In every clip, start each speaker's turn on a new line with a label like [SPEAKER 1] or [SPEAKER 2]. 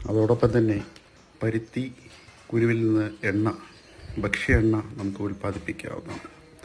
[SPEAKER 1] അതോടൊപ്പം തന്നെ പരുത്തി കുരുവിൽ നിന്ന് എണ്ണ ഭക്ഷ്യ എണ്ണ നമുക്ക് ഉൽപ്പാദിപ്പിക്കാവുന്നതാണ്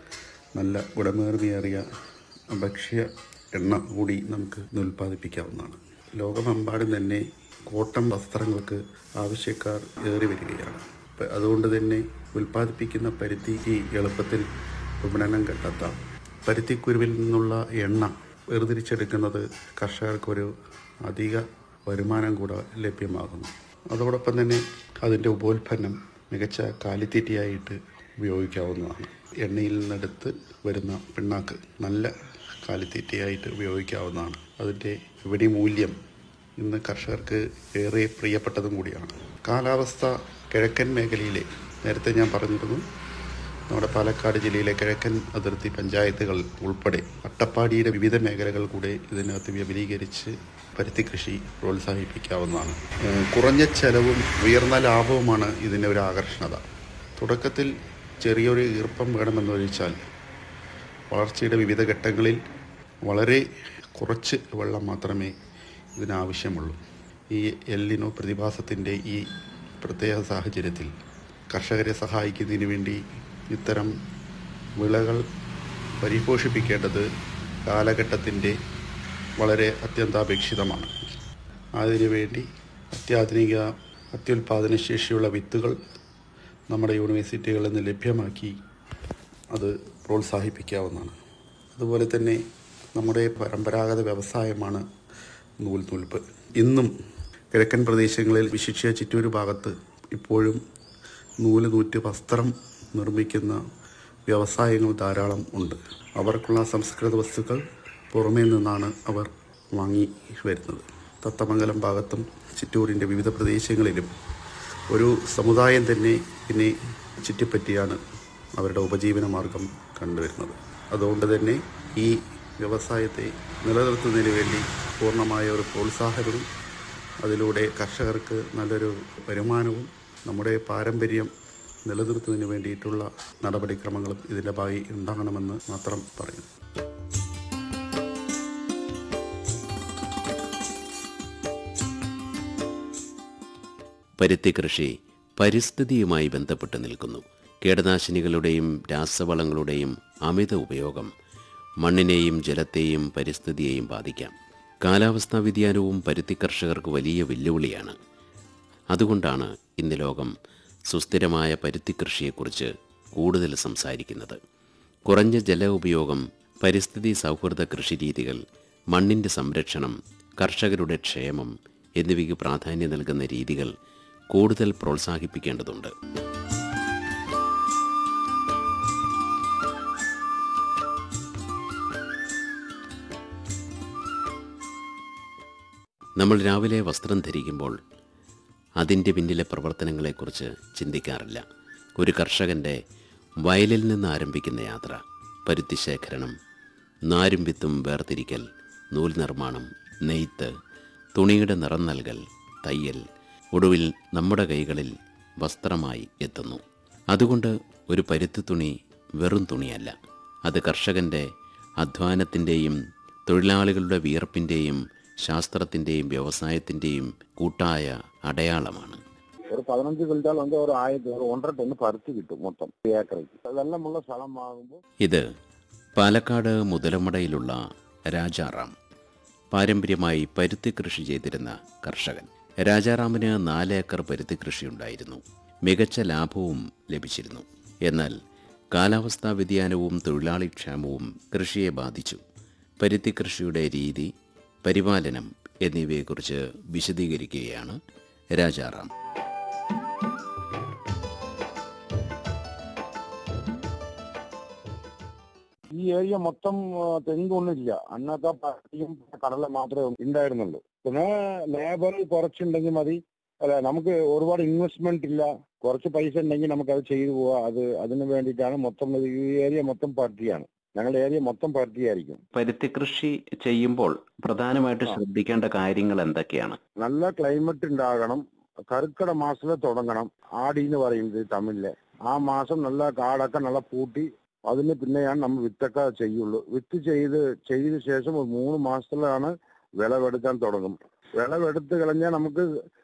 [SPEAKER 1] നല്ല ഗുണമേറിയേറിയ ഭക്ഷ്യ എണ്ണ കൂടി നമുക്ക് ഇന്ന് ഉൽപ്പാദിപ്പിക്കാവുന്നതാണ് ലോകമെമ്പാടും തന്നെ കോട്ടൺ വസ്ത്രങ്ങൾക്ക് ആവശ്യക്കാർ ഏറി വരികയാണ് അപ്പം അതുകൊണ്ട് തന്നെ ഉൽപ്പാദിപ്പിക്കുന്ന പരുത്തിക്ക് എളുപ്പത്തിൽ വിപണനം കണ്ടെത്താം പരുത്തിക്കുരുവിൽ നിന്നുള്ള എണ്ണ വേർതിരിച്ചെടുക്കുന്നത് കർഷകർക്കൊരു അധിക വരുമാനം കൂടെ ലഭ്യമാകുന്നു അതോടൊപ്പം തന്നെ അതിൻ്റെ ഉപോൽപ്പന്നം മികച്ച കാലിത്തീറ്റയായിട്ട് ഉപയോഗിക്കാവുന്നതാണ് എണ്ണയിൽ നിന്നെടുത്ത് വരുന്ന പിണ്ണാക്ക് നല്ല കാലിത്തീറ്റയായിട്ട് ഉപയോഗിക്കാവുന്നതാണ് അതിൻ്റെ വിപണി മൂല്യം ഇന്ന് കർഷകർക്ക് ഏറെ പ്രിയപ്പെട്ടതും കൂടിയാണ് കാലാവസ്ഥ കിഴക്കൻ മേഖലയിലെ നേരത്തെ ഞാൻ പറഞ്ഞിരുന്നു നമ്മുടെ പാലക്കാട് ജില്ലയിലെ കിഴക്കൻ അതിർത്തി പഞ്ചായത്തുകൾ ഉൾപ്പെടെ അട്ടപ്പാടിയുടെ വിവിധ മേഖലകൾ കൂടെ ഇതിനകത്ത് വിപുലീകരിച്ച് പരുത്തി കൃഷി പ്രോത്സാഹിപ്പിക്കാവുന്നതാണ് ഏഹ് കുറഞ്ഞ ചെലവും ഉയർന്ന ലാഭവുമാണ് ഇതിൻ്റെ ഒരു ആകർഷണത തുടക്കത്തിൽ ചെറിയൊരു ഈർപ്പം വേണമെന്ന് വെച്ചാൽ വളർച്ചയുടെ വിവിധ ഘട്ടങ്ങളിൽ വളരെ കുറച്ച് വെള്ളം മാത്രമേ ഇതിനാവശ്യമുള്ളൂ ഈ എല്ലിനോ പ്രതിഭാസത്തിൻ്റെ ഈ പ്രത്യേക സാഹചര്യത്തിൽ കർഷകരെ സഹായിക്കുന്നതിന് വേണ്ടി ഇത്തരം വിളകൾ പരിപോഷിപ്പിക്കേണ്ടത് കാലഘട്ടത്തിൻ്റെ വളരെ അത്യന്താപേക്ഷിതമാണ് അതിനുവേണ്ടി അത്യാധുനിക അത്യുൽപാദന ശേഷിയുള്ള വിത്തുകൾ നമ്മുടെ യൂണിവേഴ്സിറ്റികളിൽ നിന്ന് ലഭ്യമാക്കി അത് പ്രോത്സാഹിപ്പിക്കാവുന്നതാണ് അതുപോലെ തന്നെ നമ്മുടെ പരമ്പരാഗത വ്യവസായമാണ് നൂൽ നൂൽപ്പ് ഇന്നും കിഴക്കൻ പ്രദേശങ്ങളിൽ വിശിഷ്യ ചിറ്റൂർ ഭാഗത്ത് ഇപ്പോഴും നൂല് നൂറ്റ് വസ്ത്രം നിർമ്മിക്കുന്ന വ്യവസായങ്ങൾ ധാരാളം ഉണ്ട് അവർക്കുള്ള സംസ്കൃത വസ്തുക്കൾ പുറമേ നിന്നാണ് അവർ വാങ്ങി വരുന്നത് തത്തമംഗലം ഭാഗത്തും ചിറ്റൂരിൻ്റെ വിവിധ പ്രദേശങ്ങളിലും ഒരു സമുദായം തന്നെ ഇതിനെ ചുറ്റിപ്പറ്റിയാണ് അവരുടെ ഉപജീവന മാർഗം കണ്ടുവരുന്നത് അതുകൊണ്ട് തന്നെ ഈ വ്യവസായത്തെ നിലനിർത്തുന്നതിന് വേണ്ടി പൂർണ്ണമായ ഒരു പ്രോത്സാഹനവും അതിലൂടെ കർഷകർക്ക് നല്ലൊരു വരുമാനവും നമ്മുടെ പാരമ്പര്യം നിലനിർത്തുന്നതിന് വേണ്ടിയിട്ടുള്ള നടപടിക്രമങ്ങളും ഇതിൻ്റെ ഭാഗമായി ഉണ്ടാകണമെന്ന് മാത്രം പറയുന്നു
[SPEAKER 2] പരുത്തി കൃഷി പരിസ്ഥിതിയുമായി ബന്ധപ്പെട്ട് നിൽക്കുന്നു കീടനാശിനികളുടെയും രാസവളങ്ങളുടെയും അമിത ഉപയോഗം മണ്ണിനെയും ജലത്തെയും പരിസ്ഥിതിയെയും ബാധിക്കാം കാലാവസ്ഥാ വ്യതിയാനവും പരുത്തി കർഷകർക്ക് വലിയ വെല്ലുവിളിയാണ് അതുകൊണ്ടാണ് ഇന്ന് ലോകം സുസ്ഥിരമായ പരുത്തി കൃഷിയെക്കുറിച്ച് കൂടുതൽ സംസാരിക്കുന്നത് കുറഞ്ഞ ജല ഉപയോഗം പരിസ്ഥിതി സൗഹൃദ കൃഷിരീതികൾ മണ്ണിൻ്റെ സംരക്ഷണം കർഷകരുടെ ക്ഷേമം എന്നിവയ്ക്ക് പ്രാധാന്യം നൽകുന്ന രീതികൾ കൂടുതൽ പ്രോത്സാഹിപ്പിക്കേണ്ടതുണ്ട് നമ്മൾ രാവിലെ വസ്ത്രം ധരിക്കുമ്പോൾ അതിൻ്റെ പിന്നിലെ പ്രവർത്തനങ്ങളെക്കുറിച്ച് ചിന്തിക്കാറില്ല ഒരു കർഷകൻ്റെ വയലിൽ നിന്ന് ആരംഭിക്കുന്ന യാത്ര പരുത്തി ശേഖരണം നാരും വിത്തും വേർതിരിക്കൽ നൂൽ നിർമ്മാണം നെയ്ത്ത് തുണിയുടെ നിറം നൽകൽ തയ്യൽ ഒടുവിൽ നമ്മുടെ കൈകളിൽ വസ്ത്രമായി എത്തുന്നു അതുകൊണ്ട് ഒരു പരുത്തി തുണി വെറും തുണിയല്ല അത് കർഷകൻ്റെ അധ്വാനത്തിൻ്റെയും തൊഴിലാളികളുടെ വിയർപ്പിൻ്റെയും ശാസ്ത്രത്തിൻ്റെയും വ്യവസായത്തിൻ്റെയും കൂട്ടായ അടയാളമാണ്
[SPEAKER 3] ஒரு பதினஞ்சு கிண்டால் வந்து ஒரு ஆயிரத்தி ஒரு ஒன்றரை டன்னு பருத்தி கிட்டும் மொத்தம் ஏக்கரைக்கு வெள்ளமுள்ள സ്ഥലം വാങ്ങുമ്പോൾ
[SPEAKER 2] ഇത് പാലക്കാട് മുതലമടയിലുള്ള രാജാറാം പാരമ്പര്യമായി പരുത്തി കൃഷി ചെയ്തിരുന്ന കർഷകൻ രാജാറാമിന് നാല് ഏക്കർ പരുത്തി കൃഷിയുണ്ടായിരുന്നു മികച്ച ലാഭവും ലഭിച്ചിരുന്നു എന്നാൽ കാലാവസ്ഥാ വ്യതിയാനവും തൊഴിലാളി ക്ഷാമവും കൃഷിയെ ബാധിച്ചു പരുത്തി കൃഷിയുടെ രീതി പരിപാലനം എന്നിവയെക്കുറിച്ച് വിശദീകരിക്കുകയാണ് രാജാറാം
[SPEAKER 3] ഈ ഏരിയ മൊത്തം ആ, തെങ്ങൊന്നുമില്ല അന്നത്തെ പട്ടിയും കടല മാത്രമേ ഉണ്ടായിരുന്നുള്ളൂ പിന്നെ ലേബർ കുറച്ചുണ്ടെങ്കിൽ മതി അല്ല നമുക്ക് ഒരുപാട് ഇൻവെസ്റ്റ്മെന്റ് ഇല്ല കുറച്ച് പൈസ ഉണ്ടെങ്കിൽ നമുക്ക് അത് ചെയ്തു പോവാം അത് അതിന് വേണ്ടിയിട്ടാണ് മൊത്തം ഇത് ഈ ഏരിയ മൊത്തം പാർട്ടിയാണ് ഞങ്ങളുടെ ഏരിയ മൊത്തം പാർട്ടിയായിരിക്കും
[SPEAKER 4] പരുത്തി കൃഷി ചെയ്യുമ്പോൾ പ്രധാനമായിട്ട് ശ്രദ്ധിക്കേണ്ട കാര്യങ്ങൾ എന്തൊക്കെയാണ്
[SPEAKER 3] നല്ല ക്ലൈമറ്റ് ഉണ്ടാകണം കർക്കിട മാസത്തിൽ തുടങ്ങണം ആടി എന്ന് പറയുന്നത് തമിഴിലെ ആ മാസം നല്ല കാടൊക്കെ നല്ല പൂട്ടി അതിന് പിന്നെയാണ് നമ്മൾ വിത്തൊക്കെ ചെയ്യുള്ളൂ വിത്ത് ചെയ്ത് ചെയ്ത ശേഷം ഒരു മൂന്ന് മാസത്തിലാണ് വിളവെടുക്കാൻ തുടങ്ങും വിളവെടുത്ത് കളഞ്ഞാൽ നമുക്ക്